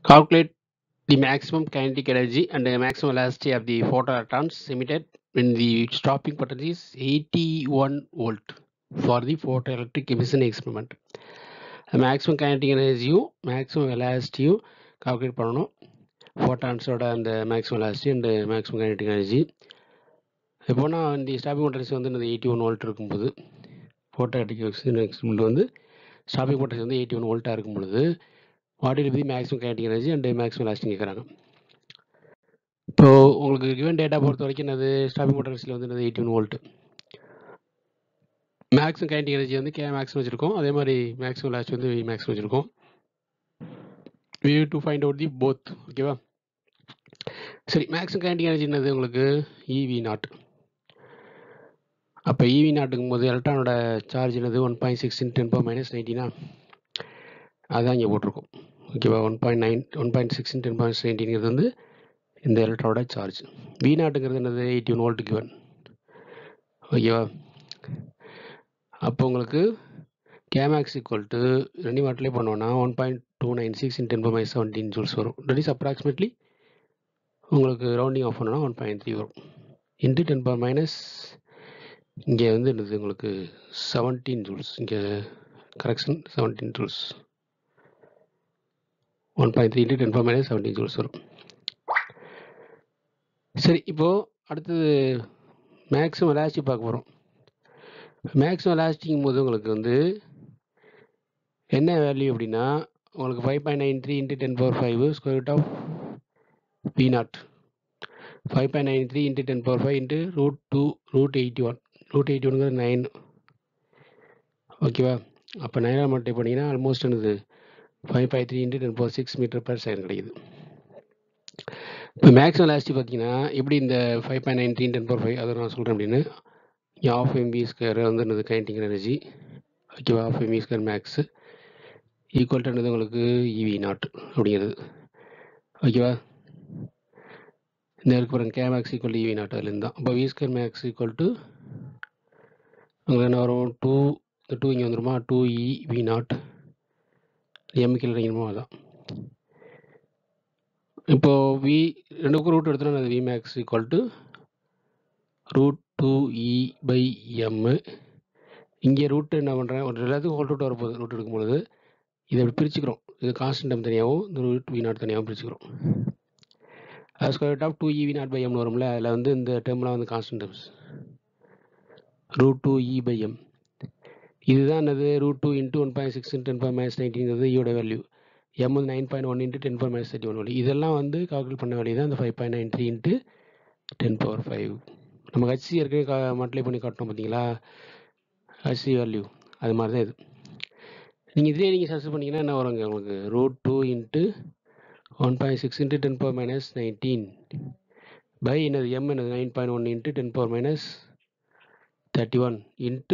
Calculate the maximum kinetic energy and the maximum velocity of the photoelectrons emitted when the stopping potential is 81 volt for the photoelectric emission experiment. Maximum kinetic எனர்ஜியும் maximum வெலாசிட்டியும் calculate பண்ணணும் ஃபோட்டான்ஸோட அந்த maximum velocity and maximum kinetic energy எப்போனா இந்த stopping potential வந்து இந்த eighty one volt இருக்கும்போது ஃபோட்டோட்டிக் எக்ஸ்பெரிமெண்ட் வந்து ஸ்டாப்பிங் பொட்டன்சி வந்து எயிட்டி ஒன் வோல்ட்டாக இருக்கும் பொழுது what will be maximum kinetic energy and maximum velocity கேட்குறாங்க இப்போ உங்களுக்கு கிவன் டேட்டா பொறுத்த வரைக்கும் என்னது ஸ்டாப்பிங் பொட்டன்சியில் வந்து என்னது eighty one volt maximum kinetic energy வந்து கே மேக்ஸிமம் வச்சுருக்கோம் அதே மாதிரி மேக்ஸிமம் லாஸ்ட் வந்து வி மேக்ஸிமம் வச்சுருக்கோம் V to find out the both ஓகேவா சரி மேக்ஸிமம் கைனடிக் எனர்ஜி என்னது உங்களுக்கு இவி நாட் அப்போ இவி நாட்டுக்கும் போது எலக்ட்ரானோட சார்ஜ் என்னது one point sixteen ten power minus நைன்டீனா அதான் இங்கே போட்டிருக்கோம் ஓகேவா one point nine one point sixteen ten point நைன்டீன்கிறது வந்து இந்த எலக்ட்ரானோட சார்ஜ் வி நாட்டுங்கிறது என்னது எயிட்டி ஒன் வோல்ட் கிவன் ஓகேவா அப்போ உங்களுக்கு கேமேக்ஸ் ஈக்குவல் டு ரெண்டு வாட்டிலே பண்ணோன்னா one point two nine six in ten by minus seventeen joules வரும் தட் இஸ் அப்ராக்சிமேட்லி உங்களுக்கு ரவுண்டிங் ஆஃப் பண்ணோன்னா ஒன் பாயிண்ட் த்ரீ வரும் இன்ட்டு டென் பவர் மைனஸ் இங்கே வந்து என்னது உங்களுக்கு செவன்டீன் ஜூல்ஸ் இங்கே correction seventeen joules one point three into ten power minus seventeen joules வரும் சரி இப்போது அடுத்தது மேக்ஸிமம் வெலாசிட்டி பார்க்க போகிறோம் மேக்ஸிமம் வெலாசிட்டிங்கும் போது உங்களுக்கு வந்து என்ன வேல்யூ அப்படின்னா உங்களுக்கு five point nine three into ten power five square root of P naught five point nine three into ten power five into root two root eighty one root eighty ஒனுங்கிறது nine ஓகேவா அப்போ நைனாக multiply பண்ணிங்கன்னா almost என்னது five five three into ten power six metre per second கிடைக்குது இப்போ maximum velocity பார்த்தீங்கன்னா எப்படி இந்த five point nine three ten power five அதை நான் சொல்கிறேன் அப்படின்னு இங்கே ஆஃப் எம்பி ஸ்கொயர் வந்து என்னது கைண்டிங் எனர்ஜி ஓகேவா half M V square max equal to என்னது உங்களுக்கு இவி நாட் அப்படிங்கிறது ஓகேவா இந்த இருக்கு பாருங்க K max equal to E V naught அதுலேருந்து தான் அப்போ V square max equal to உங்களுக்கு என்ன வரும் டூ இந்த டூ இங்கே வந்துருமா டூ இ வி நாட் எம்மிக்கல் இறங்கிடுமோ அதான் இப்போது வி ரெண்டுக்கும் ரூட் எடுத்தோன்னா அது V max equal to root two E by M இங்கே ரூட்டு என்ன பண்ணுறேன் ஒரு எல்லாத்துக்கும் ஹோல் ரூட் வரப்போகுது ரூட் எடுக்கும் பொழுது இதை அப்படி பிரிச்சுக்கிறோம் இது கான்ஸ்டன்ட் டம் தனியாகவும் இந்த ரூட் வி நாட் தனியாகவும் பிரிச்சுக்கிறோம் அது square of two E V naught by எம்னு வரும்ல அதில் வந்து இந்த டேர்ம்லாம் வந்து constant terms root two E by M இதுதான் என்னது root two into one point six ten point minus நைன்டீங்கிறது ஈயோட வேல்யூ எம் வந்து nine point one into ten power minus thirty one value இதெல்லாம் வந்து கால்குலேட் பண்ண வேல்யூ தான் இந்த five point nine three into ten power five நம்ம ஹச்சி ஏற்கனவே கா மல்டிப்ளை பண்ணி காட்டணும் பார்த்தீங்களா ஹச்சி வேல்யூ அது மாதிரி தான் இது நீங்கள் இதே நீங்கள் சர்ச் பண்ணிங்கன்னா என்ன வருங்க உங்களுக்கு root two into one point six into ten power minus nineteen by என்னது எம் என்னது nine point one into ten power minus thirty one into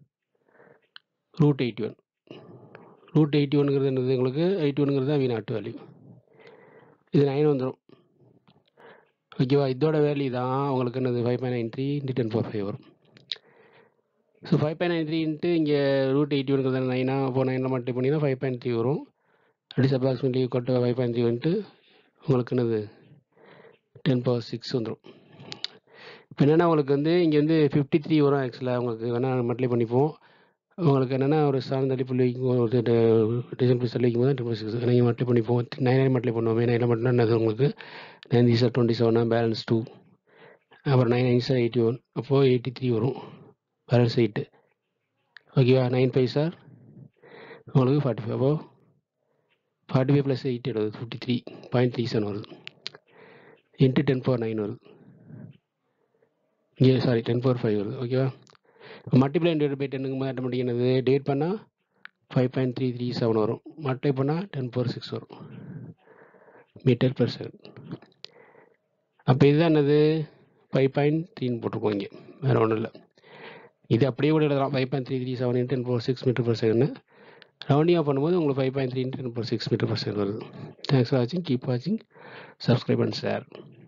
root eighty one root eighty ஒனுங்கிறது என்னது உங்களுக்கு எயிட்டி ஒனுங்கிறது தான் வி நாட்டு வேல்யூ இது nine வந்துடும் ஓகேவா இதோட வேல்யூ தான் உங்களுக்கு என்னது five point nine three into ten four five வரும் so five point nine three into இங்கே ரூட் எயிட்டி ஒனுங்கிறது நைனா அப்போ நைனில் மல்டி பண்ணிங்கன்னா ஃபைவ் பாயிண்ட் த்ரீ வரும் அடிஸ் அப்ராக்சிமேட்லி கொட்டு ஃபைவ் பாயிண்ட் த்ரீ வந்துட்டு உங்களுக்கு என்னது டென் பவர் சிக்ஸ் வந்துடும் இப்போ என்னென்னா உங்களுக்கு வந்து இங்கே வந்து ஃபிஃப்டி த்ரீ வரும் ஆக்சுவலாக உங்களுக்கு வேணால் மல்டிப்ளை பண்ணிப்போம் உங்களுக்கு என்னென்னா ஒரு சார்ந்த அடிப்பு வைக்கும் ஒரு டிசைன் பீஸ் வைக்கும் போது டென் சிக்ஸ் நீங்கள் மல்டிப்ளை பண்ணிப்போம் நைன் நைன் மல்டிப்ளை பண்ணுவோம் நைனில் மட்டும் என்னது உங்களுக்கு நைன் தி சார் டுவெண்ட்டி செவனா பேலன்ஸ் டூ அப்புறம் நைன் நைன் சார் எயிட்டி ஒன் அப்போது எயிட்டி த்ரீ வரும் பேலன்ஸ் எயிட்டு ஓகேவா நைன் ஃபைவ் சார் உங்களுக்கு ஃபார்ட்டி ஃபைவ் அப்போது ஃபார்ட்டி ஃபைவ் ப்ளஸ் எயிட் வருது fifty three point three seven வருது இன்ட்டு டென் ஃபோர் நைன் வருது இங்கே சாரி டென் ஃபோர் ஃபைவ் வருது ஓகேவா மல்டிப்ளை டிவைட் பை டென்னுக்கு போது ஆட்டோமேட்டிக் என்னது டிவைட் பண்ணால் five point three three seven வரும் மல்டிப்ளை பண்ணால் டென் ஃபோர் சிக்ஸ் வரும் மீட்டர் பர் செகண்ட் அப்போ இதுதான் என்னது ஃபைவ் பாயிண்ட் த்ரீன்னு போட்டிருக்கோம் இங்கே வேறு ஒன்றும் இல்லை இது அப்படியே கூட எழுதலாம் five point three three seven ten four six metre per second rounding off பண்ணும்போது உங்களுக்கு five point three ten four six metre per second வருது தேங்க்ஸ் ஃபார் வாட்சிங் கீப் வாட்சிங் சப்ஸ்கிரைப் அண்ட் ஷேர்